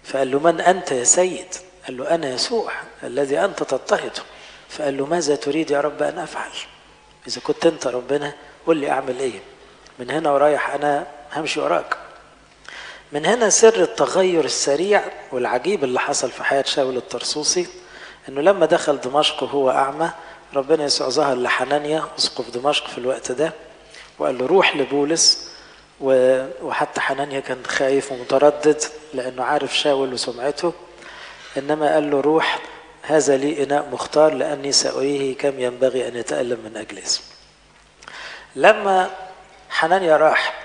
فقال له من أنت يا سيد قال له أنا يسوع الذي أنت تضطهده فقال له ماذا تريد يا رب أن أفعل إذا كنت أنت ربنا قل لي أعمل إيه من هنا ورايح أنا همشي وراك من هنا سر التغير السريع والعجيب اللي حصل في حياة شاول الطرسوسي انه لما دخل دمشق وهو اعمى ربنا يسوع ظهر لحنانيا اسقف دمشق في الوقت ده وقال له روح لبولس وحتى حنانيا كان خايف ومتردد لانه عارف شاول وسمعته انما قال له روح هذا لي اناء مختار لاني ساريه كم ينبغي ان يتالم من اجل اسمه لما حنانيا راح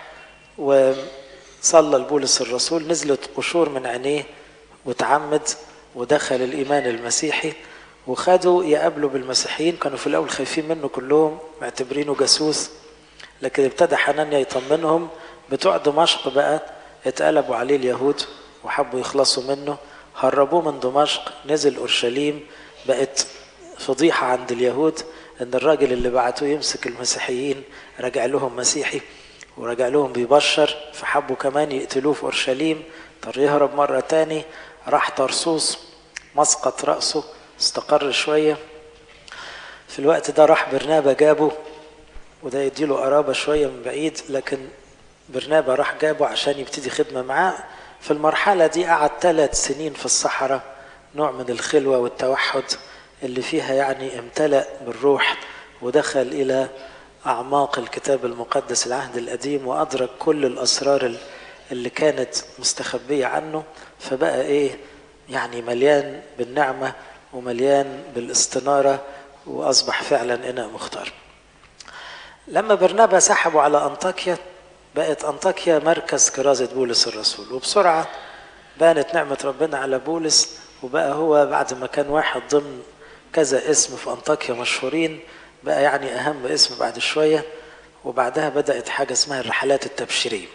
وصلى لبولس الرسول نزلت قشور من عينيه وتعمد ودخل الايمان المسيحي وخدوا يقابلوا بالمسيحيين كانوا في الاول خايفين منه كلهم معتبرينه جاسوس لكن ابتدى حنانيا يطمنهم بتوع دمشق بقى اتقلبوا عليه اليهود وحبوا يخلصوا منه هربوه من دمشق نزل اورشليم بقت فضيحه عند اليهود ان الراجل اللي بعتوه يمسك المسيحيين رجع لهم مسيحي ورجع لهم بيبشر فحبوا كمان يقتلوه في اورشليم اضطر يهرب مره تاني راح طرسوس مسقط راسه استقر شويه في الوقت ده راح برنابا جابه وده يديله قرابه شويه من بعيد لكن برنابا راح جابه عشان يبتدي خدمه معاه في المرحله دي قعد ثلاث سنين في الصحراء نوع من الخلوه والتوحد اللي فيها يعني امتلأ بالروح ودخل الى اعماق الكتاب المقدس العهد القديم وادرك كل الاسرار اللي كانت مستخبيه عنه فبقى ايه يعني مليان بالنعمه ومليان بالاستناره واصبح فعلا اناء مختار لما برنابا سحبوا على انطاكيا بقت انطاكيا مركز كرازه بولس الرسول وبسرعه بانت نعمه ربنا على بولس وبقى هو بعد ما كان واحد ضمن كذا اسم في انطاكيا مشهورين بقى يعني اهم اسم بعد شويه وبعدها بدات حاجه اسمها الرحلات التبشيريه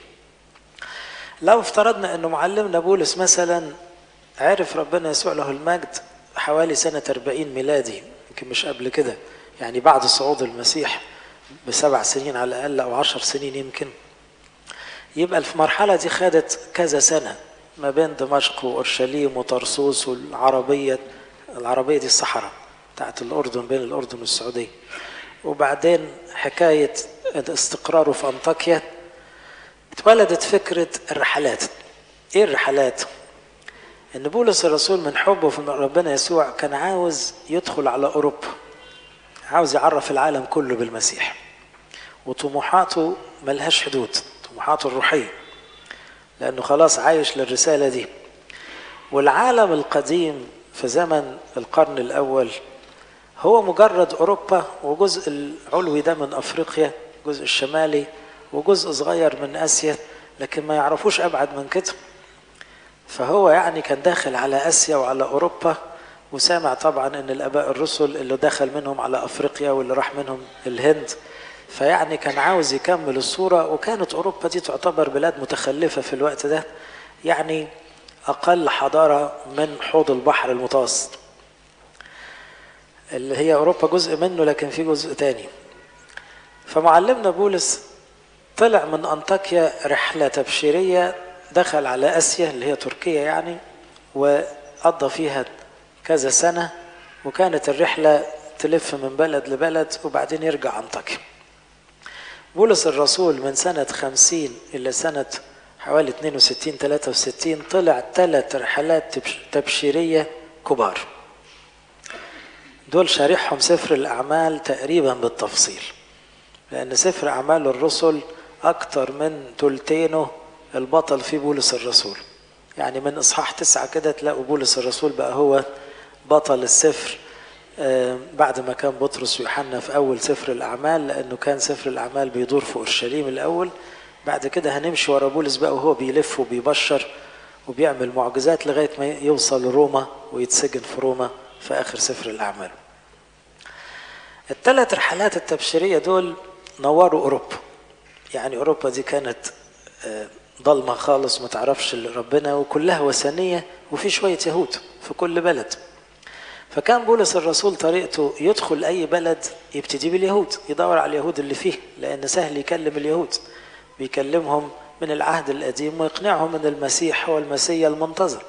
لو افترضنا انه معلمنا بولس مثلا عرف ربنا يسوع له المجد حوالي سنة 40 ميلادي يمكن مش قبل كده يعني بعد صعود المسيح بسبع سنين على الأقل أو عشر سنين يمكن يبقى في المرحلة دي خدت كذا سنة ما بين دمشق وأورشليم وطرسوس والعربية العربية دي الصحراء بتاعت الأردن بين الأردن والسعودية وبعدين حكاية استقراره في أنطاكيا اتولدت فكرة الرحلات ايه الرحلات ان بولس الرسول من حبه في ربنا يسوع كان عاوز يدخل على اوروبا عاوز يعرف العالم كله بالمسيح وطموحاته ملهاش حدود طموحاته الروحية لأنه خلاص عايش للرسالة دي والعالم القديم في زمن القرن الأول هو مجرد أوروبا وجزء العلوي ده من أفريقيا الجزء الشمالي وجزء صغير من آسيا لكن ما يعرفوش أبعد من كده فهو يعني كان داخل على آسيا وعلى أوروبا وسامع طبعا ان الاباء الرسل اللي دخل منهم على افريقيا واللي راح منهم الهند فيعني كان عاوز يكمل الصوره وكانت اوروبا دي تعتبر بلاد متخلفه في الوقت ده يعني اقل حضاره من حوض البحر المتوسط اللي هي اوروبا جزء منه لكن في جزء تاني فمعلمنا بولس طلع من انطاكيا رحله تبشيريه دخل على اسيا اللي هي تركيا يعني وقضى فيها كذا سنة وكانت الرحلة تلف من بلد لبلد وبعدين يرجع أنطاكيا بولس الرسول من سنة خمسين إلى سنة حوالي 62 63 طلع ثلاث رحلات تبشيرية كبار دول شارحهم سفر الأعمال تقريبا بالتفصيل لأن سفر أعمال الرسل أكتر من تلتينه البطل فيه بولس الرسول يعني من إصحاح تسعة كده تلاقوا بولس الرسول بقى هو بطل السفر بعد ما كان بطرس ويوحنا في أول سفر الأعمال لأنه كان سفر الأعمال بيدور في أورشليم الأول بعد كده هنمشي ورا بولس بقى وهو بيلف وبيبشر وبيعمل معجزات لغاية ما يوصل لروما ويتسجن في روما في آخر سفر الأعمال الثلاث رحلات التبشيرية دول نوروا أوروبا يعني أوروبا دي كانت ضلمة خالص ما تعرفش ربنا وكلها وثنية وفي شوية يهود في كل بلد فكان بولس الرسول طريقته يدخل أي بلد يبتدي باليهود يدور على اليهود اللي فيه لأن سهل يكلم اليهود بيكلمهم من العهد القديم ويقنعهم ان المسيح هو المسيا المنتظر